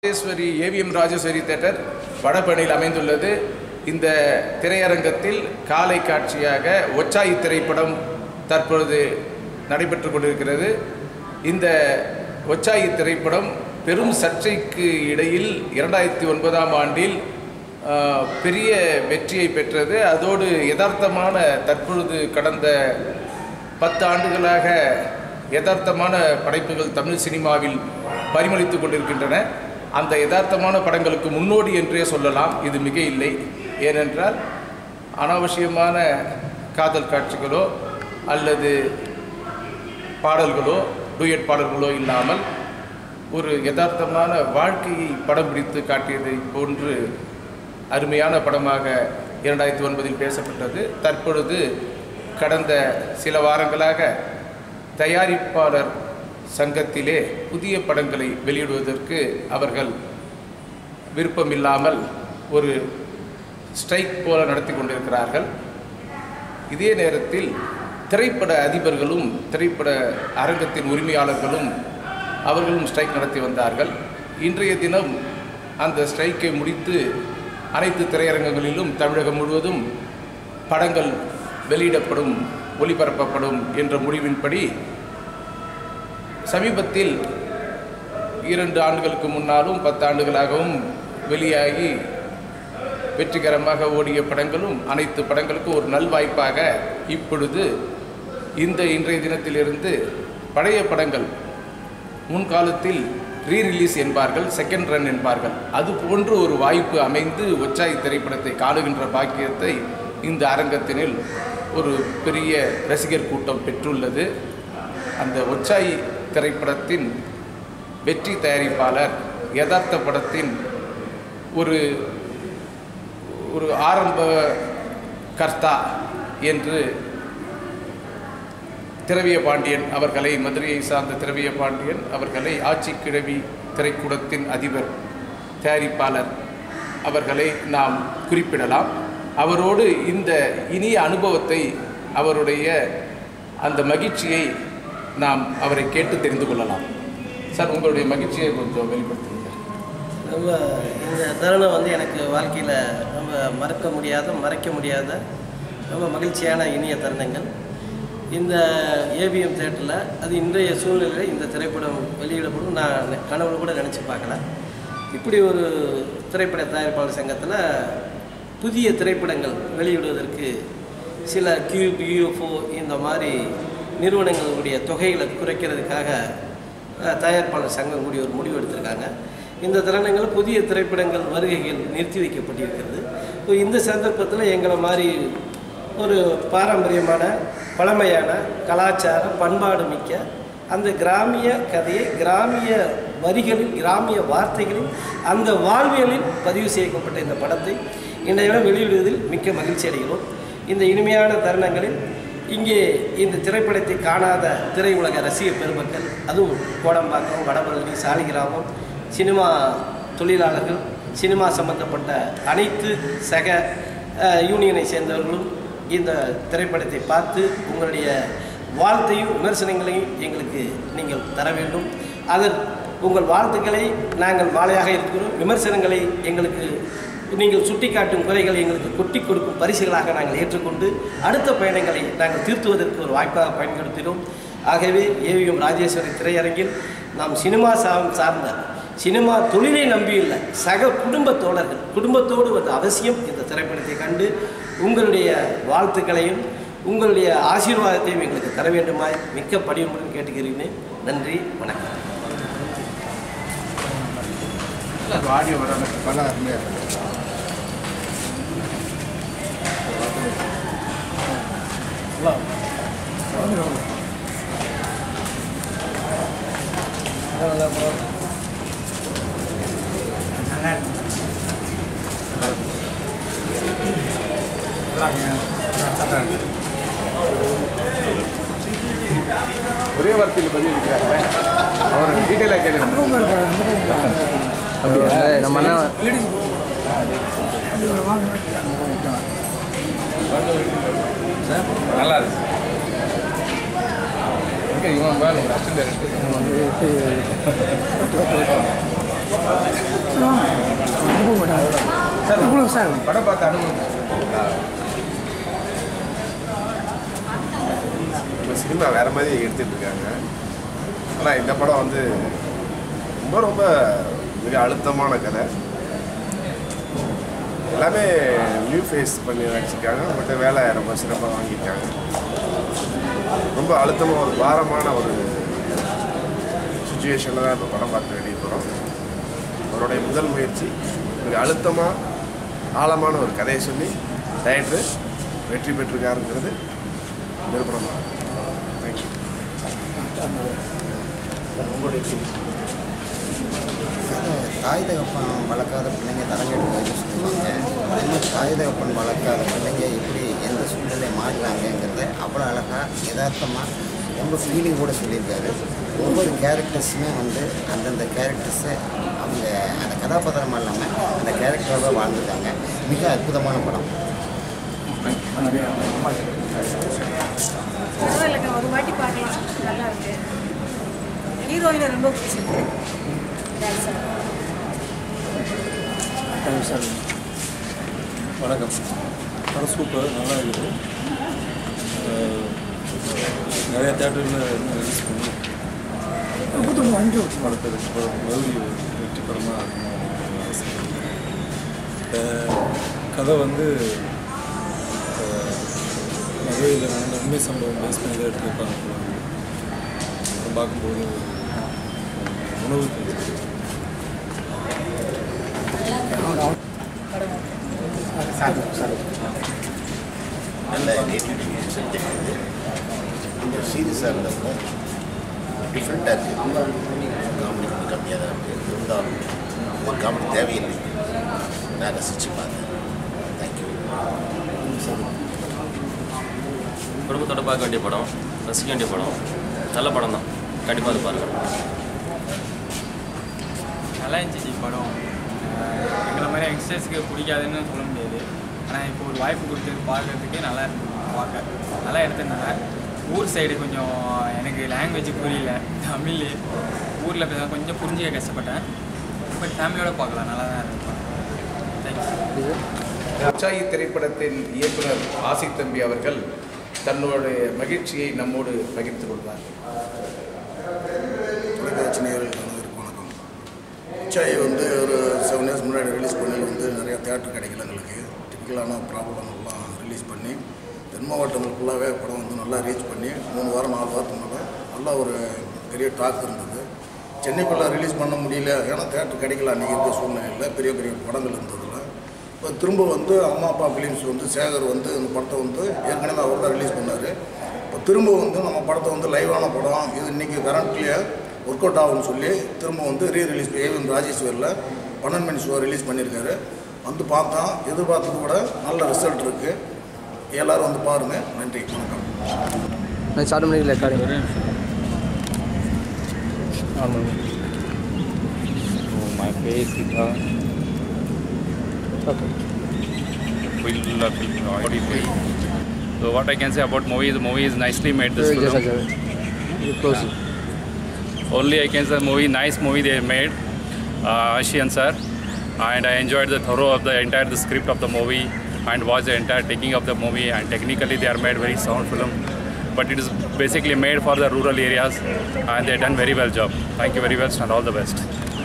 Rajeswari AVM Rajeswari theatre வடபழனியில் அமைந்துள்ளது இந்த திரையரங்கத்தில் காலை காட்சியாக ஒச்சாயி திரைப்படம் தற்பொழுது நடைபெற்று கொண்டிருக்கிறது இந்த ஒச்சாயி திரைப்படம் பெரும் சர்ச்சைக்கு இடையில் இரண்டாயிரத்தி ஒன்பதாம் ஆண்டில் ஆஹ், பெரிய வெற்றியை பெற்றது அதோடு யதார்த்தமான தற்பொழுது கடந்த பத்து ஆண்டுகளாக யதார்த்தமான படைப்புகள் தமிழ் சினிமாவில் பரிமளித்து கொண்டிருக்கின்றன அந்த யதார்த்தமான படங்களுக்கு முன்னோடி என்றே சொல்லலாம் இது மிக இல்லை ஏனென்றால் அனாவசியமான காதல் காட்சிகளோ அல்லது பாடல்களோ டூயட் பாடல்களோ இல்லாமல் ஒரு யதார்த்தமான வாழ்க்கையை படம் பிடித்து காட்டியதை போன்று அருமையான படமாக இரண்டாயிரத்தி ஒன்பதில் பேசப்பட்டது தற்பொழுது கடந்த சில வாரங்களாக தயாரிப்பாளர் சங்கத்திலே புதிய படங்களை வெளியிடுவதற்கு அவர்கள் விருப்பமில்லாமல் ஒரு ஸ்ட்ரைக் போல நடத்தி கொண்டிருக்கிறார்கள் இதே நேரத்தில் திரைப்பட அதிபர்களும் திரைப்பட அரங்கத்தின் உரிமையாளர்களும் அவர்களும் ஸ்ட்ரைக் நடத்தி வந்தார்கள் இன்றைய தினம் அந்த ஸ்ட்ரைக்கை முடித்து அனைத்து திரையரங்கங்களிலும் தமிழகம் முழுவதும் படங்கள் வெளியிடப்படும் ஒளிபரப்பப்படும் என்ற முடிவின்படி சமீபத்தில் இரண்டு ஆண்டுகளுக்கு முன்னாலும் பத்து ஆண்டுகளாகவும் வெளியாகி வெற்றிகரமாக ஓடிய படங்களும் அனைத்து படங்களுக்கும் ஒரு நல்வாய்ப்பாக இப்பொழுது இந்த இன்றைய தினத்திலிருந்து பழைய படங்கள் முன்காலத்தில் ரீ ரிலீஸ் என்பார்கள் செகண்ட் ரன் என்பார்கள் அது போன்று ஒரு வாய்ப்பு அமைந்து ஒச்சாய் திரைப்படத்தை காணுகின்ற பாக்கியத்தை இந்த அரங்கத்தினில் ஒரு பெரிய ரசிகர் கூட்டம் பெற்றுள்ளது அந்த ஒச்சாய் திரைப்படத்தின் வெற்றி தயாரிப்பாளர் யதார்த்த படத்தின் ஒரு ஒரு ஆரம்ப கர்த்தா என்று திரவிய பாண்டியன் அவர்களை மதுரையை சார்ந்த திரவிய பாண்டியன் அவர்களை ஆட்சி கிழவி திரைக்கூடத்தின் அதிபர் தயாரிப்பாளர் அவர்களை நாம் குறிப்பிடலாம் அவரோடு இந்த இனிய அனுபவத்தை அவருடைய அந்த மகிழ்ச்சியை நாம் அவரை கேட்டு தெரிந்து கொள்ளலாம் சார் உங்களுடைய மகிழ்ச்சியை கொஞ்சம் வெளிப்படுத்துங்க ரொம்ப இந்த தருணம் வந்து எனக்கு வாழ்க்கையில் ரொம்ப மறக்க முடியாத மறைக்க முடியாத ரொம்ப மகிழ்ச்சியான இனிய தருணங்கள் இந்த ஏவிஎம் தேட்டரில் அது இன்றைய சூழ்நிலையில் இந்த திரைப்படம் வெளியிடப்படும் நான் கனவுல கூட நினச்சி பார்க்கல இப்படி ஒரு திரைப்பட தயாரிப்பாளர் சங்கத்தில் புதிய திரைப்படங்கள் வெளியிடுவதற்கு சில கியூப் யூஎஃப்ஓ இந்த மாதிரி நிறுவனங்களுடைய தொகைகளை குறைக்கிறதுக்காக அஹ், தயாரிப்பாளர் சங்கம் கூடிய ஒரு முடிவு எடுத்திருக்காங்க இந்த தருணங்கள் புதிய திரைப்படங்கள் வருகைகள் நிறுத்தி வைக்கப்பட்டிருக்கிறது இப்போ இந்த சந்தர்ப்பத்தில் எங்களை மாதிரி ஒரு பாரம்பரியமான பழமையான கலாச்சார பண்பாடு மிக்க அந்த கிராமிய கதையை கிராமிய வரிகளில் கிராமிய வார்த்தைகளில் அந்த வாழ்வியலில் பதிவு செய்யப்பட்ட இந்த படத்தை இன்றைய தினம் வெளியிடுவதில் மிக்க மகிழ்ச்சி அடைகிறோம் இந்த இனிமையான தருணங்களில் இங்கே இந்த திரைப்படத்தை காணாத திரையுலக ரசிகர் பெருமக்கள் அதுவும் கோடம்பாக்கம் வடபழனி சாலிகிராமம் சினிமா தொழிலாளர்கள் சினிமா சம்பந்தப்பட்ட அனைத்து சக அஹ், யூனியனை சேர்ந்தவர்களும் இந்த திரைப்படத்தை பார்த்து உங்களுடைய வாழ்த்தையும் விமர்சனங்களையும் எங்களுக்கு நீங்கள் தர வேண்டும் அதன் உங்கள் வாழ்த்துக்களை நாங்கள் மாலையாக இருக்கிறோம் விமர்சனங்களை எங்களுக்கு நீங்கள் சுட்டிக்காட்டும் குறைகளை எங்களுக்கு கொட்டி கொடுக்கும் பரிசுகளாக நாங்கள் ஏற்றுக்கொண்டு அடுத்த பயணங்களை நாங்கள் திருத்துவதற்கு ஒரு வாய்ப்பாக பயன்படுத்தினோம் ஆகவே ஏவிஎம் ராஜேஸ்வரி திரையரங்கில் நாம் சினிமா சா- சார்ந்த சினிமா தொழிலை நம்பியுள்ள சக குடும்ப தோழர்கள் குடும்பத்தோடு வந்து அவசியம் இந்த திரைப்படத்தை கண்டு உங்களுடைய வாழ்த்துக்களையும் உங்களுடைய ஆசீர்வாதத்தையும் எங்களுக்கு தர வேண்டுமாய் மிக்க படியுமுடன் கேட்டுக்கிறேன் நன்றி வணக்கம் ஆடியோ வர பல அருமையாக இருக்கு. ஒரே வார்த்தையில் பதிவு இருக்கிறாங்க அவர் டீட்டெயிலாக கேளுங்க நம்ம அண்ணன் நல்லா இருக்கு எங்க இவன் வேலை அசிஸ்டன்ட் டைரக்டர் படம் பார்த்த அனுபவம் இப்போ சினிமா வேறு மாதிரி எடுத்துட்டு இருக்காங்க ஆனால் இந்த படம் வந்து ரொம்ப ரொம்ப மிக அழுத்தமான கதை எல்லாமே நியூ ஃபேஸ் பண்ணி நடிச்சிருக்காங்க பட் வேலை ரொம்ப சிறப்பாக வாங்கியிருக்காங்க ரொம்ப அழுத்தமாக ஒரு பாரமான ஒரு சுச்சுவேஷனில் தான் இப்போ படம் பார்க்க வேண்டிய போகிறோம் அவருடைய முதல் முயற்சி மிக அழுத்தமாக ஆழமான ஒரு கதையை சொல்லி டைரக்டர் வெற்றி பெற்றிருக்காருங்கிறது நிரூபணமாக தேங்க்யூ தாய் தகப்பன் வளர்க்காத பிள்ளைங்க தரங்கெட்டு போயிட்டு சொல்லுவாங்க அதே மாதிரி தாய் தகப்பன் வளர்க்காத பிள்ளைங்க எப்படி எந்த சூழ்நிலை மாறுறாங்கங்கிறத அவ்வளோ அழகாக யதார்த்தமாக ரொம்ப ஃபீலிங் கூட சொல்லியிருக்காரு ஒவ்வொரு கேரக்டர்ஸுமே வந்து அந்தந்த கேரக்டர்ஸை அவங்க அந்த கதாபாத்திரமாக இல்லாமல் அந்த கேரக்டராக வாழ்ந்துருக்காங்க மிக அற்புதமான படம் பரவாயில்லைங்க ஒரு வாட்டி பார்க்கலாம் நல்லா இருக்கு ஹீரோயினை ரொம்ப பிடிச்சிருக்கு That's all. வணக்கம் படம் சூப்பர் நல்லா இருக்குது அஹ், நிறைய தேட்டரில் ரிலீஸ் பண்ணி படத்தை படம் மறுபடி வெற்றி படமாக இருக்கணும் ஆசை அஹ், கதை வந்து அஹ், மதுரையில் நடந்த உண்மை சம்பவம் பேஸ் பண்ணி தான் எடுத்திருப்பாங்க போல இருக்கு. அப்புறம் பார்க்கும்போது உணவு தெரிஞ்சு நல்ல சப்ஜெக்ட் இது கொஞ்சம் சீரியஸாக இருந்தப்போ டிஃப்ரெண்ட்டாக இருக்குது காமெடி கொஞ்சம் கம்மியாக தான் இருக்குது இருந்தாலும் இந்த காமெடி தேவையில்லை நான் ரசித்து பார்த்தேன் தேங்க்யூ குடும்பத்தோட பார்க்க வேண்டிய படம் ரசிக்க வேண்டிய படம் நல்ல படம் தான் கண்டிப்பாக அது பாருங்கள் நல்லா இருந்துச்சு படம் அஹ் எங்களை மாதிரி யங்ஸ்டர்ஸ்க்கு பிடிக்காதுன்னு சொல்ல முடியாது ஆனால் இப்போ ஒரு வாய்ப்பு கொடுத்து பார்க்கறதுக்கு நல்லா இருந்தது பார்க்க நல்லா எடுத்திருந்தாங்க ஊர் சைடு கொஞ்சம் எனக்கு லாங்குவேஜ் புரியல தமிழ் ஊரில் பேச கொஞ்சம் புரிஞ்சுக்க கஷ்டப்பட்டேன் பட் ஃபேமிலியோட பார்க்கலாம் நல்லா தான் இருந்துச்சு தேங்க்யூ உற்சாகி திரைப்படத்தின் இயக்குனர் ஆசித் தம்பி அவர்கள் தன்னுடைய மகிழ்ச்சியை நம்மோடு பகிர்ந்து கொள்வார் தொலைக்காட்சி நேயர்களுக்கு அனைவருக்கும் வணக்கம் உச்சாய் வந்து ஒரு செவன் இயர்ஸ் முன்னாடி ரிலீஸ் பண்ணதில் வந்து நிறையா தேட்டர் கிடைக்கல எங்களுக்கு டிப்பிக்கலான ப்ராப்ளம்லாம் ரிலீஸ் பண்ணி தென் மாவட்டங்கள் ஃபுல்லாகவே படம் வந்து நல்லா ரீச் பண்ணி மூணு வாரம் நாலு வாரத்துக்கு மேலே நல்லா ஒரு பெரிய டாக் இருந்தது சென்னைக்குள்ளே ரிலீஸ் பண்ண முடியல ஏன்னா தேட்டர் கிடைக்கல அன்றைக்கி இருக்க சூழ்நிலையில் பெரிய பெரிய படங்கள் இருந்ததில் இப்போ திரும்ப வந்து அம்மா அப்பா ஃபிலிம்ஸ் வந்து சேகர் வந்து இந்த படத்தை வந்து ஏற்கனவே அவர் தான் ரிலீஸ் பண்ணார் இப்போ திரும்ப வந்து நம்ம படத்தை வந்து லைவான படம் இது இன்றைக்கி கரண்ட்லேயே ஒர்க் அவுட் ஆகும்னு சொல்லி திரும்ப வந்து ரீ ரிலீஸ் ஏவிஎம் ராஜேஸ்வரில் பன்னெண்டு மணி ஷோ ரிலீஸ் பண்ணியிருக்காரு வந்து பார்த்தோம் எதிர்பார்த்தது கூட நல்ல ரிசல்ட் இருக்குது எல்லோரும் வந்து பாருங்கள் நன்றி வணக்கம் ஸ்டார்ட் பண்ணி recording my face is uh, okay full uh, full body full. So what I can say about movie is the movie is nicely made. This film. Close Only I can say movie nice movie they made. Uh, Ashian sir, and I enjoyed the thorough of the entire the script of the movie and watched the entire taking of the movie and technically they are made very sound film. But it is basically made for the rural areas and they done very well job. Thank you very much and all the best.